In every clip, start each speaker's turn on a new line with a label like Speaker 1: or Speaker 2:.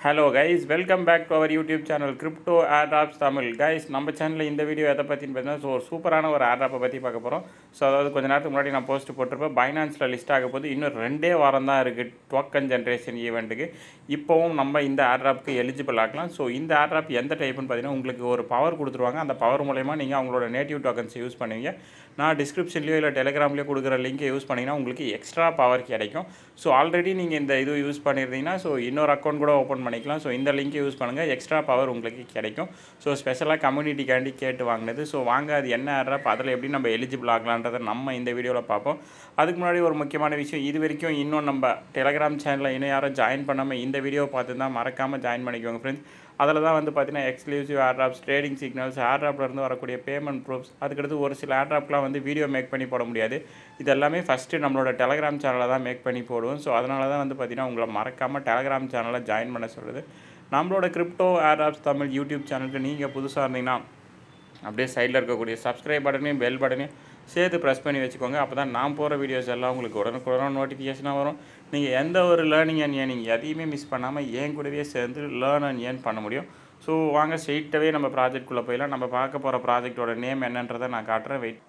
Speaker 1: hello guys welcome back to our YouTube channel crypto airdrops Tamil guys நம்ம சேனலில் இந்த video எதை பற்றின்னு பார்த்தீங்கன்னா ஸோ ஒரு சூப்பரான ஒரு ஆட்ராப்பை பற்றி பார்க்க போகிறோம் ஸோ அதாவது கொஞ்ச நேரத்துக்கு முன்னாடி நான் போஸ்ட் போட்டிருப்பேன் பைனான்ஸில் லிஸ்ட் ஆக போது இன்னும் ரெண்டே வாரம் தான் இருக்குது டோக்கன் ஜென்ரேஷன் ஈவெண்ட்டுக்கு இப்போவும் நம்ம இந்த ஆட்ராப்க்கு எலிஜிபிள் ஆகலாம் ஸோ இந்த ஆட்ராப் எந்த டைப்புன்னு பார்த்தீங்கன்னா உங்களுக்கு ஒரு பவர் கொடுத்துருவாங்க அந்த பவர் மூலயமா நீங்கள் அவங்களோட நேட்டிவ் டோக்கன்ஸ் யூஸ் பண்ணுவீங்க நான் டிஸ்கிரிப்ஷன்லையோ இல்லை டெலிகிராம்லேயோ கொடுக்குற லிங்கை யூஸ் பண்ணிங்கன்னா உங்களுக்கு எக்ஸ்ட்ரா பவர் கிடைக்கும் ஸோ ஆல்ரெடி நீங்கள் இந்த இது யூஸ் பண்ணியிருந்தீங்கன்னா ஸோ இன்னொரு அக்கௌண்ட் கூட ஓப்பன் பண்ணிக்கலாம் ஸோ இந்த லிங்க்கை யூஸ் பண்ணுங்கள் எக்ஸ்ட்ரா பவர் உங்களுக்கு கிடைக்கும் ஸோ ஸ்பெஷலாக கம்யூனிட்டிக்காண்டி கேட்டு வாங்கினது ஸோ வாங்க அது என்ன ஆடுறப்ப அதில் எப்படி நம்ம எலிஜிபிள் ஆகலான்றதை நம்ம இந்த வீடியோவில் பார்ப்போம் அதுக்கு முன்னாடி ஒரு முக்கியமான விஷயம் இது வரைக்கும் இன்னும் நம்ம டெலிகிராம் சேனலில் இன்னும் யாரும் ஜாயின் பண்ணாமல் இந்த வீடியோ பார்த்து தான் மறக்காமல் ஜாயின் பண்ணிக்கோங்க ஃப்ரெண்ட்ஸ் அதில் தான் வந்து பார்த்தீங்கன்னா எக்ஸ்க்ளூசிவ் ஏர்ட்ராப்ஸ் ட்ரேடிங் சிக்னல்ஸ் ஏர்ட்ராப்லேருந்து வரக்கூடிய பேமெண்ட் ப்ரூஃப்ஸ் அதுக்கடுத்து ஒரு சில ஏர்ட்ராப்லாம் வந்து வீடியோ மேக் பண்ணி போட முடியாது இது எல்லாமே ஃபஸ்ட்டு நம்மளோட டெலகிராம் சேனலில் தான் மேக் பண்ணி போடுவோம் ஸோ அதனால தான் வந்து பார்த்தீங்கன்னா உங்களை மறக்காமல் டெலகிராம் சேனலில் ஜாயின் பண்ண சொல்லுது நம்மளோட கிரிப்டோ ஏர்ட்ராப்ஸ் தமிழ் யூடியூப் சேனலுக்கு நீங்கள் புதுசாக இருந்தீங்கன்னா அப்படியே சைடில் இருக்கக்கூடிய சப்ஸ்கிரைப் பட்டனையும் பெல் பட்டனையும் சேர்த்து ப்ரெஸ் பண்ணி வச்சுக்கோங்க அப்போ தான் நான் போகிற வீடியோஸ் எல்லாம் உங்களுக்கு உடனுக்குடன் நோட்டிஃபிகேஷனாக வரும் நீங்கள் எந்த ஒரு லேர்னிங் அண்ட் ஏர்னிங் எதையுமே மிஸ் பண்ணாமல் ஏன் கூடவே சேர்ந்து லேர்ன் அண்ட் ஏர்ன் பண்ண முடியும் ஸோ வாங்க ஸ்ட்ரெயிட்டாகவே நம்ம ப்ராஜெக்ட்குள்ளே போயிடலாம் நம்ம பார்க்க போகிற ப்ராஜெக்டோட நேம் என்னன்றதை நான் காட்டுறேன் வெயிட்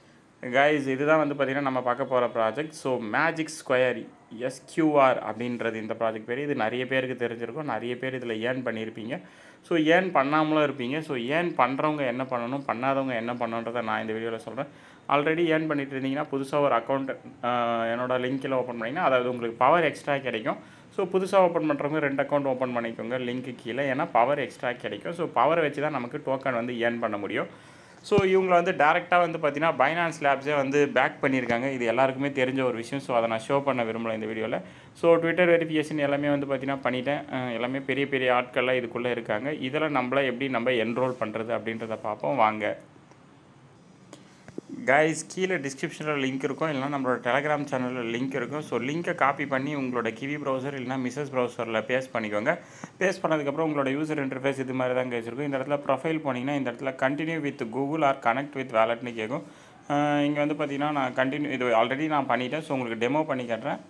Speaker 1: கைஸ் இதுதான் வந்து பார்த்திங்கன்னா நம்ம பார்க்க போகிற project so magic square SQR அப்படின்றது இந்த ப்ராஜெக்ட் பேர் இது நிறைய பேருக்கு தெரிஞ்சிருக்கும் நிறைய பேர் இதில் ஏர்ன் பண்ணியிருப்பீங்க ஸோ ஏர்ன் பண்ணாமலும் இருப்பீங்க ஸோ ஏர்ன் பண்ணுறவங்க என்ன பண்ணணும் பண்ணாதவங்க என்ன பண்ணணுன்றதை நான் இந்த வீடியோவில் சொல்கிறேன் ஆல்ரெடி ஏர்ன் பண்ணிட்டு இருந்தீங்கன்னா புதுசாக ஒரு அக்கௌண்ட் என்னோட லிங்க்கில் ஓப்பன் பண்ணிங்கன்னா அதாவது உங்களுக்கு பவர் எக்ஸ்ட்ரா கிடைக்கும் ஸோ புதுசாக ஓப்பன் பண்ணுறவங்க ரெண்டு அக்கௌண்ட் ஓப்பன் பண்ணிக்கோங்க லிங்க்கு கீழே ஏன்னா பவர் எக்ஸ்ட்ரா கிடைக்கும் ஸோ பவரை வச்சு தான் நமக்கு டோக்கன் வந்து ஏர்ன் பண்ண முடியும் ஸோ இவங்களை வந்து டேரெக்டாக வந்து பார்த்தீங்கன்னா பைனான்ஸ் லேப்ஸே வந்து பேக் பண்ணியிருக்காங்க இது எல்லாருக்குமே தெரிஞ்ச ஒரு விஷயம் ஸோ அதை நான் ஷோ பண்ண விரும்பல இந்த வீடியோவில் ஸோ ட்விட்டர் வெரிஃபிகேஷன் எல்லாமே வந்து பார்த்தீங்கன்னா பண்ணிட்டேன் அஹ் எல்லாமே பெரிய பெரிய ஆட்கள்லாம் இதுக்குள்ளே இருக்காங்க இதில் நம்மள எப்படி நம்ம என்ரோல் பண்ணுறது அப்படின்றத பார்ப்போம் வாங்க கைஸ் கீழே டிஸ்கிரிப்ஷனில் லிங்க் இருக்கும் இல்லைனா நம்மளோட டெலகிராம் சேனலில் லிங்க் இருக்கும் ஸோ லிங்க்கை காப்பி பண்ணி உங்களோட கிவி ப்ரௌசர் இல்லைனா மிஸ்ஸஸ் ப்ரௌசரில் பேஸ்ட் பண்ணிக்கோங்க பேஸ்ட் பண்ணதுக்கப்புறம் உங்களோட யூசர் இன்டர்ஃபேஸ் இது மாதிரி தான் கேச்சிருக்கும் இந்த இடத்துல ப்ரொஃபைல் போனீங்கன்னா இந்த இடத்துல continue with Google or connect with வேலட்னு கேட்கும் இங்கே வந்து பார்த்தீங்கன்னா நான் கண்டினியூ இது ஆல்ரெடி நான் பண்ணிட்டேன் ஸோ உங்களுக்கு டெமோ பண்ணி காட்டுறேன்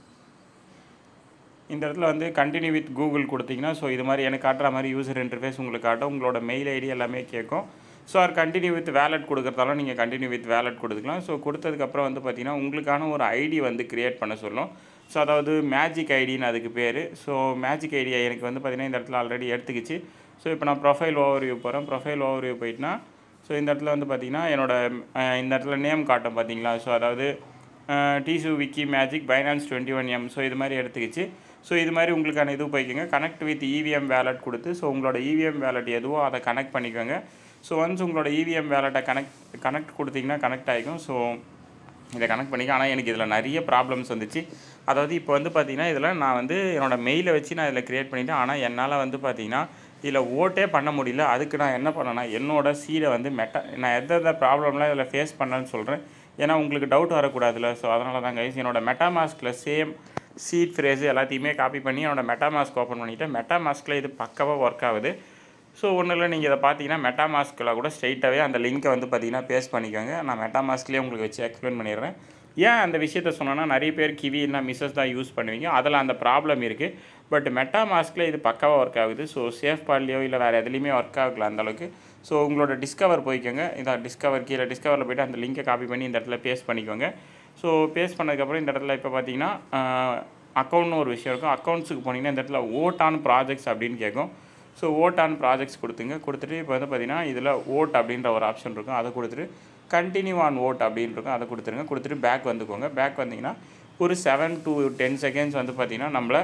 Speaker 1: இந்த இடத்துல வந்து கண்டினியூ வித் கூகுள் கொடுத்தீங்கன்னா ஸோ இது மாதிரி எனக்கு காட்டுற மாதிரி யூசர் இன்டர்ஃபேஸ் உங்களுக்கு காட்டும் உங்களோட மெயில் ஐடி எல்லாமே கேட்கும் so or continue with wallet கொடுக்குறதாலும் நீங்கள் கண்டினியூ வித் வேலட் கொடுத்துக்கலாம் ஸோ கொடுத்ததுக்கப்புறம் வந்து பார்த்தீங்கன்னா உங்களுக்கான ஒரு ஐடி வந்து க்ரியேட் பண்ண சொல்லும் ஸோ அதாவது மேஜிக் ஐடின்னு அதுக்கு பேர் ஸோ மேஜிக் ஐடி எனக்கு வந்து பார்த்தீங்கன்னா இந்த இடத்துல ஆல்ரெடி எடுத்துக்கிச்சு ஸோ இப்போ நான் ப்ரொஃபைல் ஓவர் வியூ போகிறேன் ப்ரொஃபைல் ஓவர் வியூ போயிட்டுனா ஸோ இந்த இடத்துல வந்து பார்த்தீங்கன்னா என்னோட அஹ், இந்த இடத்துல நேம் காட்டும் பார்த்தீங்களா ஸோ அதாவது டிசு விக்கி magic Binance twenty one M so இது மாதிரி எடுத்துக்கிச்சு ஸோ இது மாதிரி உங்களுக்கான இது போய்க்கோங்க கனெக்ட் வித் இவிஎம் வேலட் கொடுத்து ஸோ உங்களோட இவிஎம் வேலட் எதுவோ அதை கனெக்ட் பண்ணிக்கோங்க ஸோ ஒன்ஸ் உங்களோட இவிஎம் வேலட்டை கனெக்ட் கனெக்ட் கொடுத்தீங்கன்னா கனெக்ட் ஆகிக்கும் ஸோ இதை கனெக்ட் பண்ணிக்க ஆனால் எனக்கு இதில் நிறைய ப்ராப்ளம்ஸ் வந்துச்சு அதாவது இப்போ வந்து பார்த்தீங்கன்னா இதில் நான் வந்து என்னோடய மெயிலை வச்சு நான் இதில் க்ரியேட் பண்ணிட்டேன் ஆனால் என்னால் வந்து பார்த்தீங்கன்னா இதில் ஓட்டே பண்ண முடியல அதுக்கு நான் என்ன பண்ணேன்னா என்னோட சீடை வந்து மெட்டா நான் எந்த எந்த ப்ராப்ளம்லாம் இதில் ஃபேஸ் பண்ணேன்னு சொல்கிறேன் ஏன்னா உங்களுக்கு டவுட் வரக்கூடாதுல்ல ஸோ அதனால தான் கைஸ் என்னோட மெட்டாமாஸ்கில் சேம் சீட் ஃப்ரேஸு எல்லாத்தையுமே காப்பி பண்ணி என்னோட மெட்டாமாஸ்க் ஓப்பன் பண்ணிவிட்டேன் மெட்டாமாஸ்கில் இது பக்கவாக ஒர்க் ஆகுது ஸோ ஒன்றும் இல்லை நீங்கள் இதை பார்த்தீங்கன்னா மெட்டாமாஸ்கில் கூட ஸ்ட்ரைட்டாகவே அந்த லிங்க்கை வந்து பார்த்தீங்கன்னா பேஸ்ட் பண்ணிக்கோங்க நான் மெட்டாமாஸ்க்லேயே உங்களுக்கு வச்சு எக்ஸ்பிளைன் பண்ணிடுறேன் ஏன் அந்த விஷயத்த சொன்னேன்னா நிறைய பேர் கிவி இல்லை மிஸ்ஸஸ் தான் யூஸ் பண்ணுவீங்க அதில் அந்த ப்ராப்ளம் இருக்குது பட் மெட்டாமாஸ்கில் இது பக்காவாக ஒர்க் ஆகுது ஸோ சேஃப் பாட்லேயோ இல்லை வேறு எதுலேயுமே ஒர்க் ஆகல அந்தளவுக்கு ஸோ உங்களோட டிஸ்கவர் போய்க்கோங்க இந்த டிஸ்கவர் கீழே டிஸ்கவரில் போய்ட்டு அந்த லிங்கை காப்பி பண்ணி இந்த இடத்துல பேஸ்ட் பண்ணிக்கோங்க ஸோ பேஸ்ட் பண்ணதுக்கப்புறம் இந்த இடத்துல இப்போ பார்த்தீங்கன்னா அக்கௌண்ட்னு ஒரு விஷயம் இருக்கும் அக்கௌண்ட்ஸுக்கு போனீங்கன்னா இந்த இடத்துல ஓட் ஆன் ப்ராஜெக்ட்ஸ் அப்படின்னு கேட்கும் ஸோ ஓட் ஆன் ப்ராஜெக்ட்ஸ் கொடுத்துங்க கொடுத்துட்டு இப்போ வந்து பார்த்தீங்கன்னா இதில் ஓட் அப்படின்ற ஒரு ஆப்ஷன் இருக்கும் அதை கொடுத்துட்டு கண்டினியூ ஆன் ஓட் அப்படின்னு இருக்கும் அதை கொடுத்துருங்க கொடுத்துட்டு பேக் வந்துக்கோங்க பேக் வந்தீங்கன்னா ஒரு செவன் டு டென் செகண்ட்ஸ் வந்து பார்த்தீங்கன்னா நம்மளை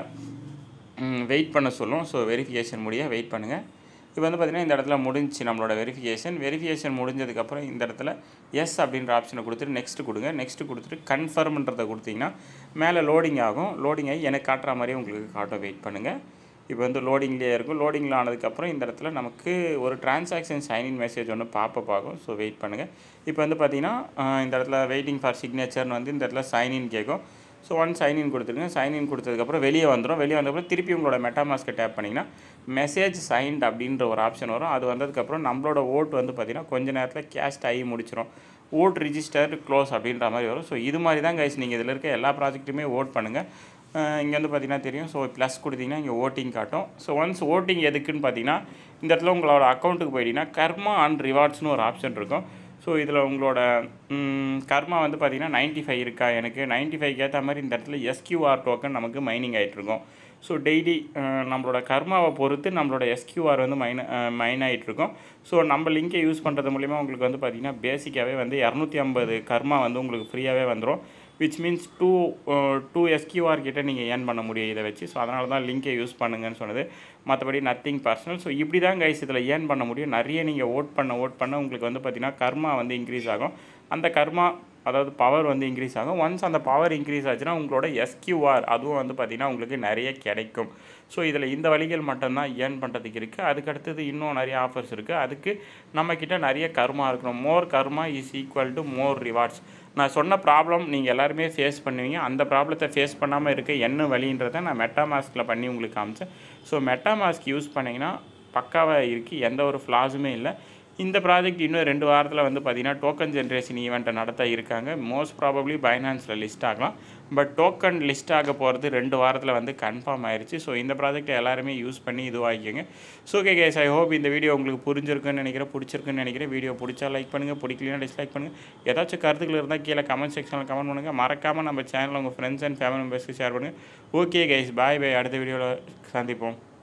Speaker 1: வெயிட் பண்ண சொல்லும் ஸோ வெரிஃபிகேஷன் முடிய வெயிட் பண்ணுங்கள் இப்போ வந்து பார்த்தீங்கன்னா இந்த இடத்துல முடிஞ்சுச்சு நம்மளோட வெரிஃபிகேஷன் வெரிஃபிகேஷன் முடிஞ்சதுக்கப்புறம் இந்த இடத்துல எஸ் அப்படின்ற ஆப்ஷனை கொடுத்துட்டு நெக்ஸ்ட் கொடுங்க நெக்ஸ்ட் கொடுத்துட்டு கன்ஃபர்ம்ன்றதை கொடுத்தீங்கன்னா மேலே லோடிங் ஆகும் லோடிங் ஆகி எனக்கு காட்டுற மாதிரியே உங்களுக்கு காட்டும் வெயிட் பண்ணுங்கள் இப்போ வந்து லோடிங்லேயே இருக்கும் லோடிங்கில் ஆனதுக்கப்புறம் இந்த இடத்துல நமக்கு ஒரு டிரான்சாக்ஷன் சைன்இன் மெசேஜ் ஒன்று பாப்பப் ஆகும் ஸோ வெயிட் பண்ணுங்கள் இப்போ வந்து பார்த்தீங்கன்னா ஆஹ், இந்த இடத்துல வெயிட்டிங் ஃபார் சிக்னேச்சர்னு வந்து இந்த இடத்துல சைன்இன் கேட்கும் ஸோ ஒன் சைன்இன் கொடுத்துருங்க சைன்இன் கொடுத்ததுக்கப்புறம் வெளியே வந்துடும் வெளியே வந்ததுக்கப்புறம் திருப்பி உங்களோட மெட்டாமாஸ்க்கை டேப் பண்ணிங்கன்னா மெசேஜ் சைன்ட் அப்படின்ற ஒரு ஆப்ஷன் வரும் அது வந்ததுக்கப்புறம் நம்மளோட ஓட் வந்து பார்த்திங்கன்னா கொஞ்ச நேரத்தில் கேஸ்ட் ஆகி முடிச்சிடும் ஓட் ரிஜிஸ்டர் க்ளோஸ் அப்படின்ற மாதிரி வரும் ஸோ இது மாதிரி தான் கைஸ் நீங்கள் இதில் இருக்க எல்லா ப்ராஜெக்ட்டுமே ஓட் பண்ணுங்கள் இங்கே வந்து பார்த்தீங்கன்னா தெரியும் ஸோ ப்ளஸ் கொடுத்தீங்கன்னா இங்கே ஓட்டிங் காட்டும் ஸோ ஒன்ஸ் ஓட்டிங் எதுக்குன்னு பார்த்தீங்கன்னா இந்த இடத்துல உங்களோட அக்கௌண்ட்டுக்கு போயிட்டீங்கன்னா கர்மா அண்ட் ரிவார்ட்ஸ்னு ஒரு ஆப்ஷன் இருக்கும் ஸோ இதில் உங்களோட ம், கர்மா வந்து பார்த்தீங்கன்னா 95 ஃபைவ் இருக்கா எனக்கு 95 ஃபைவ்க்கு ஏற்ற மாதிரி இந்த இடத்துல எஸ்கியூஆர் டோக்கன் நமக்கு மைனிங் ஆகிட்டு இருக்கும் ஸோ டெய்லி நம்மளோட கர்மாவை பொறுத்து நம்மளோட எஸ்கியூஆர் வந்து மைன மைன் ஆகிட்டு இருக்கும் ஸோ நம்ம லிங்கை யூஸ் பண்ணுறது மூலிமா உங்களுக்கு வந்து பார்த்திங்கன்னா பேசிக்காகவே வந்து இரநூத்தி ஐம்பது கர்மா வந்து உங்களுக்கு ஃப்ரீயாகவே வந்துடும் which means to to SQR கிட்ட நீங்கள் ஏர்ன் பண்ண முடியும் இதை வச்சு ஸோ அதனால தான் லிங்கை யூஸ் பண்ணுங்கன்னு சொன்னது மற்றபடி நத்திங் பர்சனல் ஸோ இப்படி தான் கைஸ் இதில் ஏர்ன் பண்ண முடியும் நிறைய நீங்கள் ஓட் பண்ண ஓட் பண்ண உங்களுக்கு வந்து பார்த்திங்கன்னா கர்மா வந்து இன்க்ரீஸ் ஆகும் அந்த கர்மா அதாவது பவர் வந்து இன்க்ரீஸ் ஆகும் ஒன்ஸ் அந்த பவர் இன்க்ரீஸ் ஆச்சுன்னா உங்களோட எஸ்கியூஆர் அதுவும் வந்து பார்த்திங்கன்னா உங்களுக்கு நிறைய கிடைக்கும் ஸோ இதில் இந்த வழிகள் மட்டும்தான் ஏர்ன் பண்ணுறதுக்கு இருக்குது அதுக்கு அடுத்தது இன்னும் நிறைய ஆஃபர்ஸ் இருக்குது அதுக்கு நம்மக்கிட்ட நிறைய கர்மா இருக்கணும் more karma is equal to more rewards நான் சொன்ன ப்ராப்ளம் நீங்கள் எல்லாருமே ஃபேஸ் பண்ணுவீங்க அந்த ப்ராப்ளத்தை ஃபேஸ் பண்ணாமல் இருக்க என்ன வழின்றதை நான் மெட்டாமாஸ்கில் பண்ணி உங்களுக்கு காமிச்சேன் ஸோ மெட்டாமாஸ்க் யூஸ் பண்ணிங்கன்னா பக்காவாக இருக்குது எந்த ஒரு ஃப்ளாஸுமே இல்லை இந்த ப்ராஜெக்ட் இன்னும் ரெண்டு வாரத்தில் வந்து பார்த்தீங்கன்னா டோக்கன் ஜென்ரேஷன் ஈவெண்ட்டை நடத்த இருக்காங்க மோஸ்ட் ப்ராபப்ளி பைனான்ஸில் லிஸ்ட் ஆகலாம் பட் டோக்கன் லிஸ்ட் ஆக போகிறது ரெண்டு வாரத்தில் வந்து கன்ஃபார்ம் ஆயிருச்சு ஸோ இந்த ப்ராஜெக்ட்டை எல்லாருமே யூஸ் பண்ணி இதுவாகிக்கோங்க so okay guys I hope இந்த வீடியோ உங்களுக்கு புரிஞ்சிருக்குன்னு நினைக்கிறேன் பிடிச்சிருக்குன்னு நினைக்கிறேன் வீடியோ பிடிச்சா லைக் பண்ணுங்கள் பிடிக்கலனா டிஸ்லைக் பண்ணுங்கள் ஏதாச்சும் கருத்துக்கள் இருந்தால் கீழே கமெண்ட் செக்ஷனில் கமெண்ட் பண்ணுங்கள் மறக்காமல் நம்ம சேனலில் உங்கள் ஃப்ரெண்ட்ஸ் அண்ட் ஃபேமிலி மெம்பர்ஸ்க்கு ஷேர் பண்ணுங்கள் ஓகே கைஸ் பாய் பை அடுத்த வீடியோவில் சந்திப்போம்